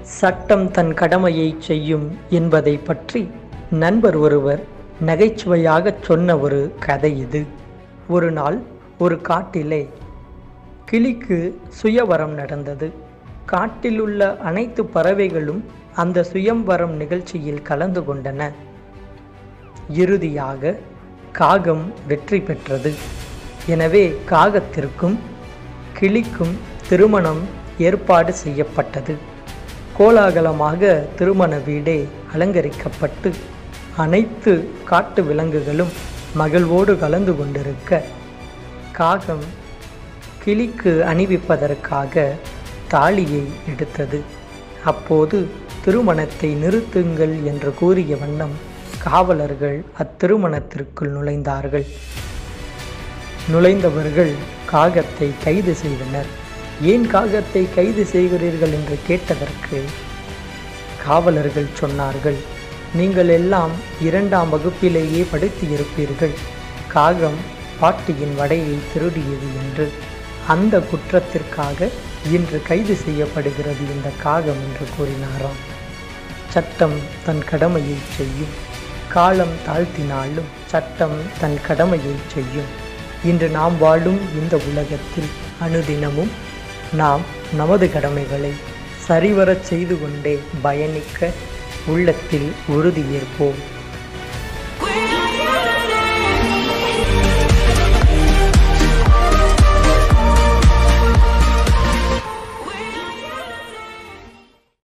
சட்டம் தன் கடமையை செய்யும் என்பதை பற்றி நண்பர் ஒருவர் நகைச்சுவையாகச் சொன்ன ஒரு கதை இது ஒரு நாள் ஒரு காட்டிலே கிளிக்கு சுயவரம் நடந்தது காட்டில் உள்ள அனைத்து பறவைகளும் அந்த சுயம்வரம் நிகழ்ச்சியில் கலந்து கொண்டன இறுதியாக காகம் வெற்றி பெற்றது எனவே காகத்திற்கும் கிளிக்கும் திருமணம் ஏற்பாடு செய்யப்பட்டது கோலாகலமாக திருமண வீடே அலங்கரிக்கப்பட்டு அனைத்து காட்டு விலங்குகளும் மகிழ்வோடு கலந்து கொண்டிருக்க காகம் கிளிக்கு அணிவிப்பதற்காக தாலியை எடுத்தது அப்போது திருமணத்தை நிறுத்துங்கள் என்று கூறிய வண்ணம் காவலர்கள் அத்திருமணத்திற்குள் நுழைந்தார்கள் நுழைந்தவர்கள் காகத்தை கைது செய்தனர் ஏன் காகத்தை கைது செய்கிறீர்கள் என்று கேட்டதற்கு காவலர்கள் சொன்னார்கள் நீங்கள் எல்லாம் இரண்டாம் வகுப்பிலேயே படித்து இருப்பீர்கள் காகம் பாட்டியின் வடையை திருடியது என்று அந்த குற்றத்திற்காக இன்று கைது செய்யப்படுகிறது இந்த காகம் என்று கூறினாராம் சட்டம் தன் கடமையை செய்யும் காலம் தாழ்த்தினாலும் சட்டம் தன் கடமையை செய்யும் இன்று நாம் வாழும் இந்த உலகத்தில் அனுதினமும் நாம் நமது கடமைகளை சரிவரச் செய்து கொண்டே பயணிக்க உள்ளத்தில் உறுதியேற்போம்